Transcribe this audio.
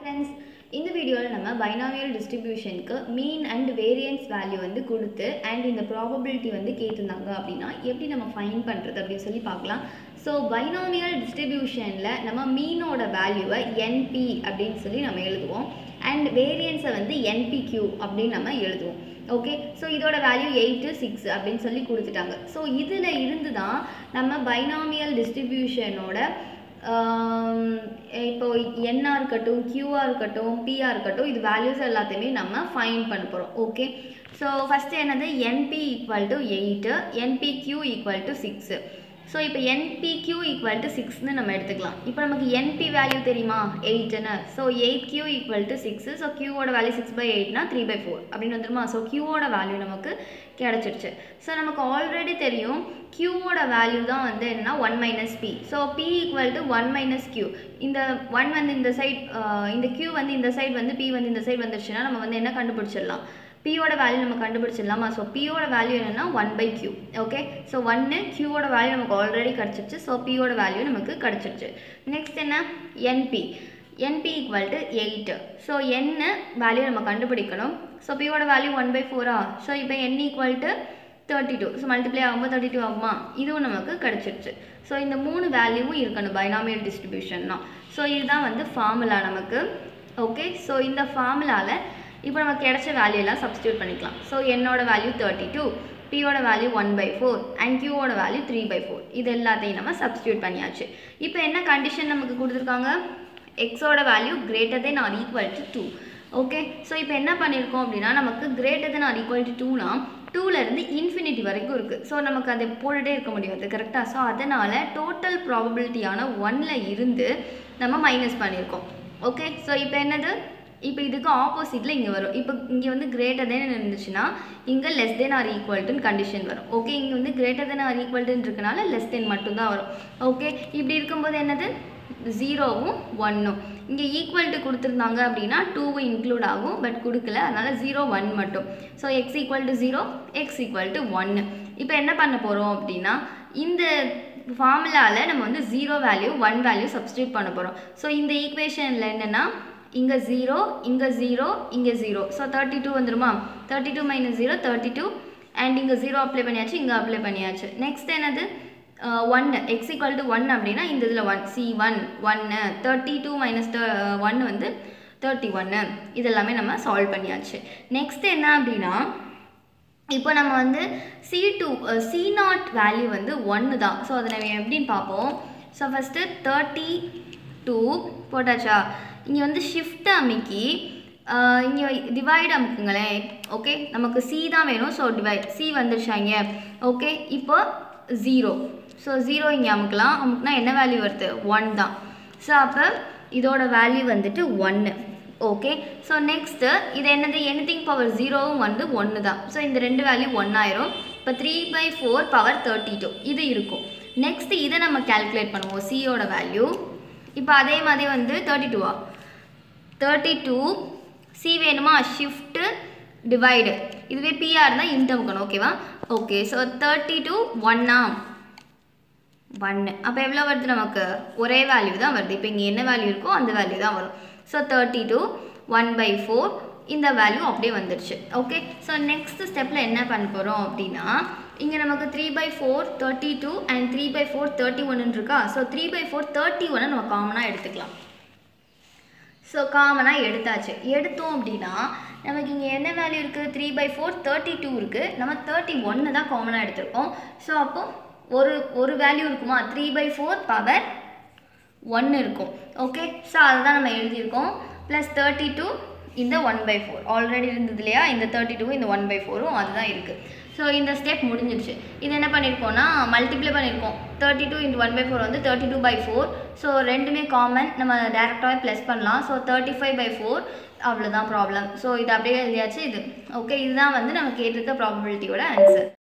friends இந்த வீடியோவில் நம்ம பைனாமியல் டிஸ்ட்ரிபியூஷனுக்கு மீன் அண்ட் வேரியன்ஸ் வேல்யூ வந்து கொடுத்து அண்ட் இந்த ப்ராபபிலிட்டி வந்து கேட்டிருந்தாங்க அப்படின்னா எப்படி நம்ம ஃபைன் பண்ணுறது அப்படின்னு சொல்லி பார்க்கலாம் ஸோ பைனாமியல் டிஸ்ட்ரிபியூஷனில் நம்ம மீனோட வேல்யூவை என்பி அப்படின்னு சொல்லி நம்ம எழுதுவோம் அண்ட் வேரியன்ஸை வந்து என்பிக்யூ அப்படின்னு நம்ம எழுதுவோம் ஓகே ஸோ இதோட வேல்யூ எயிட்டு சிக்ஸ் அப்படின்னு சொல்லி கொடுத்துட்டாங்க ஸோ இதில் இருந்து தான் நம்ம பைனாமியல் டிஸ்ட்ரிபியூஷனோட இப்போ என்னாக இருக்கட்டும் கியூஆர் இருக்கட்டும் பிஆர் இருக்கட்டும் இது வேல்யூஸ் எல்லாத்தையுமே நம்ம ஃபைன் பண்ண போகிறோம் ஓகே ஸோ ஃபஸ்ட்டு என்னது n p equal to eight n p q equal to six so இப்போ என்பிக்யூ ஈக்குவல் டு சிக்ஸ்னு நம்ம எடுத்துக்கலாம் இப்போ நமக்கு என்பி வேல்யூ தெரியுமா எயிட்டுன்னு so eight q equal to six so கியூவோட வேல்யூ சிக்ஸ் பை எயிட்னா த்ரீ பை ஃபோர் அப்படின்னு வந்துருமா ஸோ கியூவோட வேல்யூ நமக்கு கிடச்சிருச்சு ஸோ நமக்கு ஆல்ரெடி தெரியும் கியூவோட வேல்யூ தான் வந்து என்னன்னா one minus p so p equal to one minus q இந்த ஒன் வந்து இந்த சைட் இந்த கியூ வந்து இந்த சைடு வந்து பி வந்து இந்த சைடு வந்துருச்சுன்னா நம்ம வந்து என்ன கண்டுபிடிச்சிடலாம் பியோட வேல்யூ நம்ம கண்டுபிடிச்சிடலாமா ஸோ பியோட வேல்யூ என்னென்னா one by q okay so ஒன்று கியூவோட வேல்யூ நமக்கு ஆல்ரெடி கிடச்சிருச்சு ஸோ பியோட வேல்யூ நமக்கு கிடச்சிருச்சு நெக்ஸ்ட் என்ன n p n p equal to eight so என்ன வேல்யூ நம்ம கண்டுபிடிக்கணும் ஸோ பியோட வேல்யூ ஒன் பை ஃபோரா ஸோ இப்போ n equal to thirty two so multiply ஆகும்போது தேர்ட்டி டூ ஆகுமா இதுவும் நமக்கு கிடச்சிருச்சு ஸோ இந்த மூணு வேல்யூவும் இருக்கணும் பைனாமியல் டிஸ்ட்ரிபியூஷன்னா ஸோ இதுதான் வந்து ஃபார்முலா நமக்கு ஓகே ஸோ இந்த ஃபார்முலாவில் இப்போ நமக்கு கிடைச்ச வேல்யூ எல்லாம் சப்ஸ்டியூட் பண்ணிக்கலாம் ஸோ என்னோட வேல்யூ தேர்ட்டி டூ பியோட value one by four and கியூவோட வேல்யூ த்ரீ பை ஃபோர் இது எல்லாத்தையும் நம்ம சப்ஸ்டியூட் பண்ணியாச்சு இப்போ என்ன கண்டிஷன் நமக்கு கொடுத்துருக்காங்க எக்ஸோட value greater than or equal to two okay so இப்போ என்ன பண்ணியிருக்கோம் அப்படின்னா நமக்கு greater than or equal to டூனா டூலேருந்து இன்ஃபினிட்டி வரைக்கும் இருக்குது ஸோ நமக்கு அதை போட்டுகிட்டே இருக்க முடியாது கரெக்டாக ஸோ அதனால் டோட்டல் ப்ராபபிலிட்டியான ஒன்னில் இருந்து நம்ம மைனஸ் பண்ணியிருக்கோம் ஓகே ஸோ இப்போ என்னது இப்போ இதுக்கு ஆப்போசிட்டில் இங்கே வரும் இப்போ இங்கே வந்து கிரேட்டர் தென் இருந்துச்சுன்னா இங்கே லெஸ் தென் ஆர் ஈக்குவல்ட்டுன்னு கண்டிஷன் வரும் ஓகே இங்கே வந்து கிரேட்டர் தென் ஆர் ஈக்குவல்ட்டுன்னு இருக்கனால லெஸ் தென் மட்டும்தான் வரும் ஓகே இப்படி இருக்கும்போது என்னது ஜீரோவும் ஒன்னும் இங்கே ஈக்குவல் டு கொடுத்துருந்தாங்க அப்படின்னா டூவும் இன்க்ளூட் ஆகும் பட் கொடுக்கல அதனால் ஜீரோ ஒன் மட்டும் so x equal to zero x equal to ஒன்று இப்போ என்ன பண்ண போகிறோம் அப்படின்னா இந்த ஃபார்முலாவில் நம்ம வந்து zero value one value substitute பண்ண போகிறோம் ஸோ இந்த ஈக்குவேஷனில் என்னென்னா இங்கே ஜீரோ இங்கே ஜீரோ இங்கே ஜீரோ ஸோ தேர்ட்டி டூ வந்துருமா thirty two minus zero thirty two and இங்கே ஜீரோ அப்ளை பண்ணியாச்சு இங்கே அப்ளை பண்ணியாச்சு நெக்ஸ்ட் என்னது ஒன்று எக்ஸ் ஈக்குவல் டு ஒன் அப்படின்னா இந்த இதில் ஒன் சி ஒன் ஒன்று தேர்ட்டி டூ மைனஸ் ஒன்று வந்து தேர்ட்டி ஒன்று இதெல்லாமே நம்ம சால்வ் பண்ணியாச்சு நெக்ஸ்ட் என்ன அப்படின்னா இப்போ நம்ம வந்து C two C naught value வந்து ஒன்று தான் ஸோ அதை நம்ம எப்படின்னு பார்ப்போம் ஸோ ஃபஸ்ட்டு தேர்ட்டி டூ போட்டாச்சா இங்கே வந்து ஷிஃப்ட் அமைக்கி இங்கே டிவைட் அமுக்குங்களேன் ஓகே நமக்கு சி தான் வேணும் ஸோ டிவைட் சி வந்துருச்சாங்க ஓகே இப்போ ஜீரோ ஸோ ஜீரோ இங்கே அமுக்கலாம் அமுக்குனா என்ன வேல்யூ வருது ஒன் தான் ஸோ அப்போ இதோட வேல்யூ வந்துட்டு ஒன்று ஓகே ஸோ நெக்ஸ்ட்டு இது என்னது எனிதிங் பவர் ஜீரோவும் வந்து ஒன்று தான் ஸோ இந்த ரெண்டு வேல்யூ ஒன் ஆயிரும் இப்போ three by four power thirty two இது இருக்கும் நெக்ஸ்ட்டு இதை நம்ம கேல்குலேட் பண்ணுவோம் சியோட வேல்யூ இப்போ அதே மாதிரி வந்து தேர்ட்டி டூவா தேர்ட்டி டூ சி வேணுமா ஷிஃப்ட்டு டிவைடு இதுவே பிஆர் தான் இன்டமுக்கணும் ஓகேவா ஓகே ஸோ தேர்ட்டி டூ ஒன்னா ஒன்று அப்போ எவ்வளோ வருது நமக்கு ஒரே வேல்யூ தான் வருது இப்போ இங்கே என்ன வேல்யூ இருக்கோ அந்த வேல்யூ தான் வரும் so thirty two one by four இந்த வேல்யூ அப்படியே வந்துடுச்சு ஓகே ஸோ நெக்ஸ்ட் ஸ்டெப்பில் என்ன பண்ண போகிறோம் அப்படின்னா இங்கே நமக்கு three by four thirty two and three by four thirty ஒன்னு இருக்கா so three by four thirty ஒன்னை நம்ம காமனாக எடுத்துக்கலாம் ஸோ காமனாக எடுத்தாச்சு எடுத்தோம் அப்படின்னா நமக்கு இங்கே என்ன வேல்யூ இருக்குது three by four thirty two இருக்குது நம்ம தேர்ட்டி ஒன்று தான் காமனாக எடுத்திருக்கோம் ஸோ அப்போது ஒரு ஒரு வேல்யூ இருக்குமா த்ரீ பை ஃபோர் பவர் ஒன்று இருக்கும் ஓகே ஸோ அதுதான் நம்ம எழுதியிருக்கோம் ப்ளஸ் தேர்ட்டி டூ இந்த ஒன் பை ஃபோர் ஆல்ரெடி இருந்தது இல்லையா இந்த தேர்ட்டி டூ இந்த ஒன் பை ஃபோரும் அதுதான் இருக்குது ஸோ இந்த ஸ்டெப் முடிஞ்சிருச்சு இது என்ன பண்ணியிருக்கோம்னா மல்டிப்ளை பண்ணியிருக்கோம் தேர்ட்டி டூ இந்த ஒன் பை ஃபோர் வந்து thirty two by four so ரெண்டுமே காமன் நம்ம டேரெக்டாகவே ப்ளஸ் பண்ணலாம் so thirty five by four அவ்வளோதான் ப்ராப்ளம் ஸோ இது அப்படியே எழுதியாச்சு இது ஓகே இதுதான் வந்து நம்ம கேட்டிருக்க ப்ராபபிலிட்டியோட ஆன்சர்